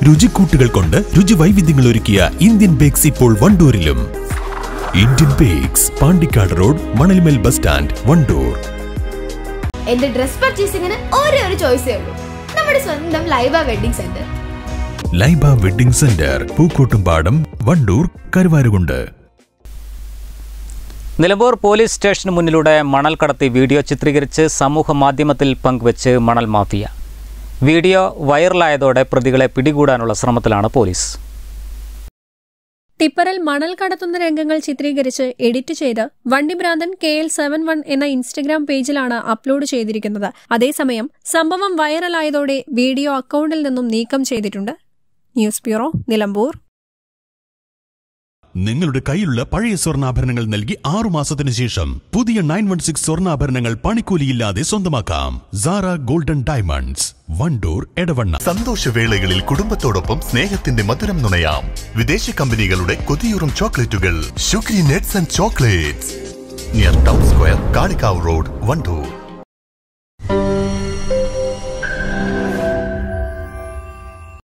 രുചിക്കൂട്ടുകൾ കൊണ്ട് രുചി വൈവിധ്യങ്ങൾ ഒരുക്കിയ ഇന്ത്യൻ ബേക്സ് ഇപ്പോൾ വണ്ടൂരിലും Indian bakes Pandikkad road Manalmel bus stand Wandoor എന്റെ ഡ്രസ് പർച്ചേസിംഗിന് ഒരേ ഒരു ചോയ്സേ ഉള്ളൂ നമ്മുടെ സ്വന്തം Laiba wedding centre Laiba wedding centre Pookkottumpadam Wandoor Karuvarakundu Nilambur police സ്റ്റേഷന് മുന്നിലൂടെ മണൽ കടത്തി വീഡിയോ ചിത്രീകരിച്ച് സമൂഹ മാധ്യമത്തിൽ പങ്കുവച്ച് മണൽ മാഫിയ വീഡിയോ വൈറലായതോടെ പ്രതികളെ പിടികൂടാനുള്ള ശ്രമത്തിലാണ് പോലീസ് ടിപ്പറിൽ മണൽ കടത്തുന്ന രംഗങ്ങൾ ചിത്രീകരിച്ച് എഡിറ്റ് ചെയ്ത് വണ്ടിഭ്രാന്തൻ കെ എൽ സെവൻ വൺ എന്ന ഇൻസ്റ്റഗ്രാം പേജിലാണ് അപ്ലോഡ് ചെയ്തിരിക്കുന്നത് അതേസമയം സംഭവം വൈറലായതോടെ വീഡിയോ അക്കൗണ്ടിൽ നിന്നും നീക്കം ചെയ്തിട്ടുണ്ട് ന്യൂസ് ബ്യൂറോ നിലമ്പൂർ നിങ്ങളുടെ കയ്യിലുള്ള പഴയ സ്വർണ്ണാഭരണങ്ങൾ നൽകി ആറു മാസത്തിനു ശേഷം പുതിയ നയൻ വൺ സിക്സ് സ്വർണ്ണാഭരണങ്ങൾ പണിക്കൂലിയില്ലാതെ സ്വന്തമാക്കാം സാറ ഗോൾഡൻ ഡയമണ്ട്സ് വണ്ടൂർ എടവണ്ണ സന്തോഷവേളകളിൽ കുടുംബത്തോടൊപ്പം സ്നേഹത്തിന്റെ മധുരം നുണയാം വിദേശ കമ്പനികളുടെ കൊതിയൂറും ചോക്ലേറ്റുകൾ sugary nuts and chocolates near town square Kalikavu road Wandoor